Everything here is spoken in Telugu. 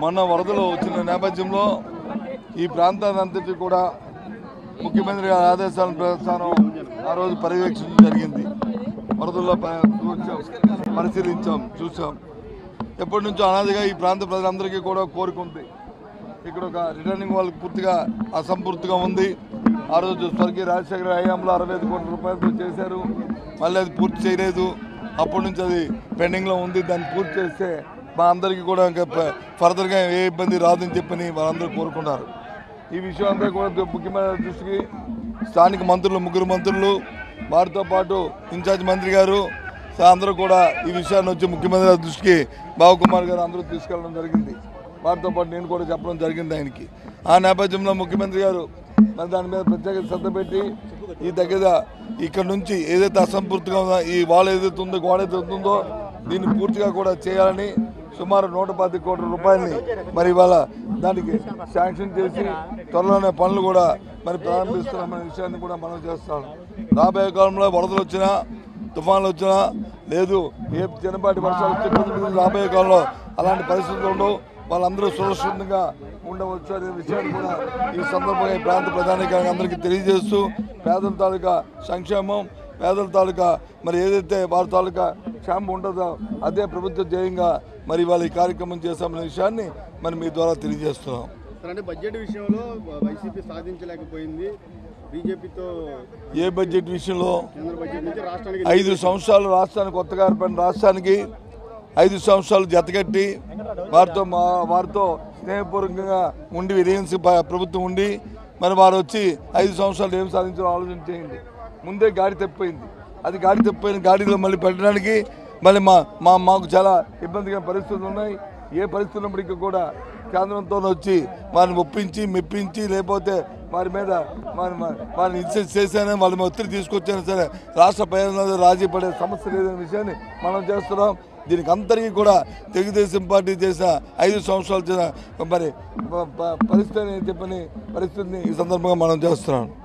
మొన్న వరదలు వచ్చిన నేపథ్యంలో ఈ ప్రాంతాన్ని అంతటి కూడా ముఖ్యమంత్రి గారి ఆదేశాల ప్రస్థానం ఆ రోజు పర్యవేక్షించడం జరిగింది వరదల్లో ప- చూసాం పరిశీలించాం చూసాం ఎప్పటి నుంచో అనాదిగా ఈ ప్రాంత ప్రజలందరికీ కూడా కోరుకుంది ఇక్కడ ఒక రిటర్నింగ్ వాళ్ళకి పూర్తిగా అసంపూర్తిగా ఉంది ఆ రోజు స్వర్గీయ రాజశేఖర హయాంలో అరవై ఐదు కోట్ల రూపాయలతో చేశారు మళ్ళీ అది పూర్తి చేయలేదు అప్పటి నుంచి అది పెండింగ్లో ఉంది దాన్ని పూర్తి చేస్తే మా అందరికీ కూడా ఇంకా ప- ఫర్దర్గా ఏ ఇబ్బంది రాదని చెప్పని వాళ్ళందరూ కోరుకున్నారు ఈ విషయం అంతా కూడా ముఖ్యమైన దృష్టికి స్థానిక మంత్రులు ముగ్గురు మంత్రులు వారితో పాటు ఇన్ఛార్జ్ మంత్రి గారు సో అందరూ కూడా ఈ విషయాన్ని వచ్చి ముఖ్యమంత్రి గారి దృష్టికి బాబుకుమార్ గారు అందరూ తీసుకెళ్ళడం జరిగింది వారితో పాటు నేను కూడా చెప్పడం జరిగింది ఆయనకి ఆ నేపథ్యంలో ముఖ్యమంత్రి గారు మరి దాని మీద ప్రత్యేక శ్రద్ధ పెట్టి ఈ దగ్గర ఇక్కడ నుంచి ఏదైతే అసంపూర్తిగా ఉందో ఈ వాల్ ఏదైతే ఉందో గోడ ఏదైతే ఉందో దీన్ని పూర్తిగా కూడా చేయాలని సుమారు నూట పది కోట్ల రూపాయలని మరి ఇవాళ దానికి శాంక్షన్ చేసి త్వరలోనే పనులు కూడా మరి ప్రారంభిస్తున్నామనే విషయాన్ని కూడా మనం చేస్తాం రాబోయే కాలంలో వరదలు వచ్చినా తుఫాన్లు వచ్చినా లేదు ఏ చిన్నపాటి వర్షాలు వచ్చే ఇబ్బందులు రాబోయే కాలంలో అలాంటి పరిస్థితులు ఉండవు వాళ్ళందరూ సురక్షితంగా ఉండవచ్చు అనే విషయాన్ని కూడా ఈ సందర్భంగా ఈ ప్రాంత ప్రధానికంగా అందరికీ తెలియజేస్తూ పేదల తాలూకా సంక్షేమం పేదల తాలూకా మరి ఏదైతే వారి తాలూకా క్షేమం ఉంటుందో అదే ప్రభుత్వ ధ్యేయంగా మరి ఇవాళ ఈ కార్యక్రమం చేశామనే విషయాన్ని మరి మీ ద్వారా తెలియజేస్తున్నాం సార్ అంటే బడ్జెట్ విషయంలో వైసీపీ సాధించలేకపోయింది బీజేపీతో ఏ బడ్జెట్ విషయంలో కేంద్ర బడ్జెట్ నుంచి రాష్ట్రానికి ఐదు సంవత్సరాలు రాష్ట్రానికి కొత్తగా ఏర్పడిన రాష్ట్రానికి ఐదు సంవత్సరాలు జతకట్టి వారితో మా వారితో స్నేహపూర్వకంగా ఉండి విలియన్స్ ప్రభుత్వం ఉండి మరి వారు వచ్చి ఐదు సంవత్సరాలు ఏం సాధించాలో ఆలోచన చేయండి ముందే గాడి తప్పిపోయింది అది గాడి తప్పిపోయిన గాడిలో మళ్ళీ పెట్టడానికి మళ్ళీ మా మా మాకు చాలా ఇబ్బందిగా పరిస్థితులు ఉన్నాయి ఏ పరిస్థితి ఉన్నప్పటికీ కూడా కేంద్రంతో వచ్చి వారిని ఒప్పించి మెప్పించి లేకపోతే వారి మీద వారి వారిని ఇన్సెస్ చేశానే వాళ్ళ మీద ఒత్తిడి తీసుకొచ్చాను సరే రాష్ట్ర ప్రయోజనాలు రాజీ పడే సమస్య లేదనే విషయాన్ని మనం చేస్తున్నాం దీనికి అందరికీ కూడా తెలుగుదేశం పార్టీ చేసిన ఐదు సంవత్సరాలు చేసిన మరి ప- ప- పరిస్థితి అని చెప్పని పరిస్థితిని ఈ సందర్భంగా మనం చేస్తున్నాం